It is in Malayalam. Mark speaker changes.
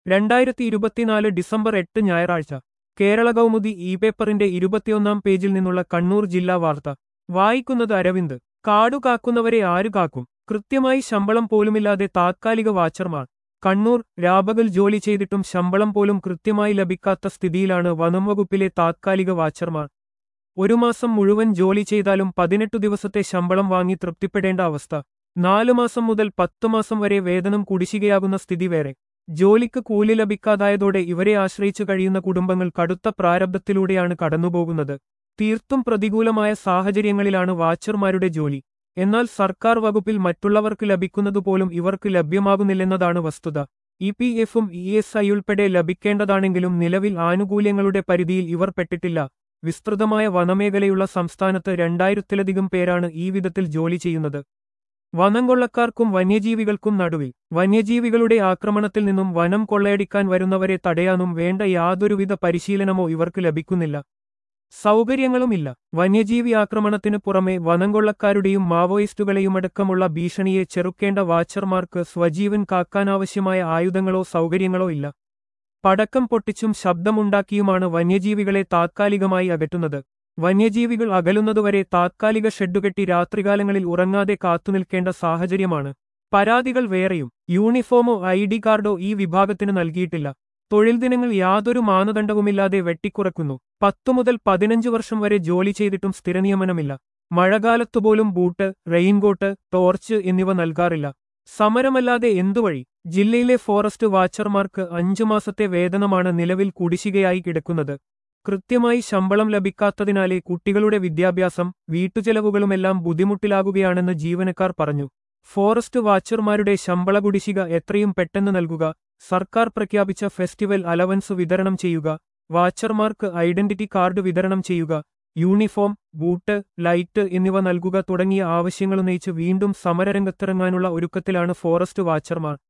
Speaker 1: രണ്ടായിരത്തി ഇരുപത്തിനാല് ഡിസംബർ എട്ട് ഞായറാഴ്ച കേരള കൗമുദി ഇ പേപ്പറിന്റെ ഇരുപത്തിയൊന്നാം പേജിൽ നിന്നുള്ള കണ്ണൂർ ജില്ലാ വാർത്ത വായിക്കുന്നത് അരവിന്ദ് കാടു കാക്കുന്നവരെ ആരു കാക്കും കൃത്യമായി ശമ്പളം പോലുമില്ലാതെ താത്കാലിക വാച്ചർമാർ കണ്ണൂർ രാപകൽ ജോലി ചെയ്തിട്ടും ശമ്പളം പോലും കൃത്യമായി ലഭിക്കാത്ത സ്ഥിതിയിലാണ് വനം വകുപ്പിലെ താത്കാലിക വാച്ചർമാർ ഒരു മാസം മുഴുവൻ ജോലി ചെയ്താലും പതിനെട്ടു ദിവസത്തെ ശമ്പളം വാങ്ങി തൃപ്തിപ്പെടേണ്ട അവസ്ഥ നാലു മാസം മുതൽ പത്തു മാസം വരെ വേതനം കുടിശ്ശികയാകുന്ന സ്ഥിതി വേറെ ജോലിക്ക് കൂലി ലഭിക്കാതായതോടെ ഇവരെ ആശ്രയിച്ചു കഴിയുന്ന കുടുംബങ്ങൾ കടുത്ത പ്രാരബ്ധത്തിലൂടെയാണ് കടന്നുപോകുന്നത് തീർത്തും പ്രതികൂലമായ സാഹചര്യങ്ങളിലാണ് വാച്ചർമാരുടെ ജോലി എന്നാൽ സർക്കാർ വകുപ്പിൽ മറ്റുള്ളവർക്ക് ലഭിക്കുന്നതുപോലും ഇവർക്ക് ലഭ്യമാകുന്നില്ലെന്നതാണ് വസ്തുത ഇ പി എഫും ഇ എസ് ഐ ഉൾപ്പെടെ ലഭിക്കേണ്ടതാണെങ്കിലും നിലവിൽ ആനുകൂല്യങ്ങളുടെ പരിധിയിൽ ഇവർ പെട്ടിട്ടില്ല വിസ്തൃതമായ വനമേഖലയുള്ള സംസ്ഥാനത്ത് രണ്ടായിരത്തിലധികം പേരാണ് ഈ വിധത്തിൽ ജോലി ചെയ്യുന്നത് വനം കൊള്ളക്കാർക്കും വന്യജീവികൾക്കും നടുവിൽ വന്യജീവികളുടെ ആക്രമണത്തിൽ നിന്നും വനം കൊള്ളയടിക്കാൻ വരുന്നവരെ തടയാനും വേണ്ട യാതൊരുവിധ പരിശീലനമോ ഇവർക്ക് ലഭിക്കുന്നില്ല സൗകര്യങ്ങളുമില്ല വന്യജീവി ആക്രമണത്തിനു പുറമെ വനംകൊള്ളക്കാരുടെയും മാവോയിസ്റ്റുകളെയുമടക്കമുള്ള ഭീഷണിയെ ചെറുക്കേണ്ട വാച്ചർമാർക്ക് സ്വജീവൻ കാക്കാനാവശ്യമായ ആയുധങ്ങളോ സൗകര്യങ്ങളോ ഇല്ല പടക്കം പൊട്ടിച്ചും ശബ്ദമുണ്ടാക്കിയുമാണ് വന്യജീവികളെ താത്കാലികമായി അകറ്റുന്നത് വന്യജീവികൾ അകലുന്നതുവരെ താത്കാലിക ഷെഡുകെട്ടി രാത്രികാലങ്ങളിൽ ഉറങ്ങാതെ കാത്തുനിൽക്കേണ്ട സാഹചര്യമാണ് പരാതികൾ വേറെയും യൂണിഫോമോ ഐ ഡി കാർഡോ ഈ വിഭാഗത്തിന് നൽകിയിട്ടില്ല തൊഴിൽ ദിനങ്ങൾ യാതൊരു മാനദണ്ഡവുമില്ലാതെ വെട്ടിക്കുറക്കുന്നു പത്തു മുതൽ പതിനഞ്ച് വർഷം വരെ ജോലി ചെയ്തിട്ടും സ്ഥിരനിയമനമില്ല മഴകാലത്തുപോലും ബൂട്ട് റെയിൻകോട്ട് ടോർച്ച് എന്നിവ നൽകാറില്ല സമരമല്ലാതെ എന്തുവഴി ജില്ലയിലെ ഫോറസ്റ്റ് വാച്ചർമാർക്ക് അഞ്ചു മാസത്തെ വേതനമാണ് നിലവിൽ കുടിശ്ശികയായി കിടക്കുന്നത് കൃത്യമായി ശമ്പളം ലഭിക്കാത്തതിനാലെ കുട്ടികളുടെ വിദ്യാഭ്യാസം വീട്ടുചെലവുകളുമെല്ലാം ബുദ്ധിമുട്ടിലാകുകയാണെന്ന് ജീവനക്കാർ പറഞ്ഞു ഫോറസ്റ്റ് വാച്ചർമാരുടെ ശമ്പള കുടിശ്ശിക എത്രയും പെട്ടെന്ന് നൽകുക സർക്കാർ പ്രഖ്യാപിച്ച ഫെസ്റ്റിവൽ അലവൻസ് വിതരണം ചെയ്യുക വാച്ചർമാർക്ക് ഐഡന്റിറ്റി കാർഡ് വിതരണം ചെയ്യുക യൂണിഫോം ബൂട്ട് ലൈറ്റ് എന്നിവ നൽകുക തുടങ്ങിയ ആവശ്യങ്ങളുന്നയിച്ച് വീണ്ടും സമരരംഗത്തിറങ്ങാനുള്ള ഒരുക്കത്തിലാണ് ഫോറസ്റ്റ് വാച്ചർമാർ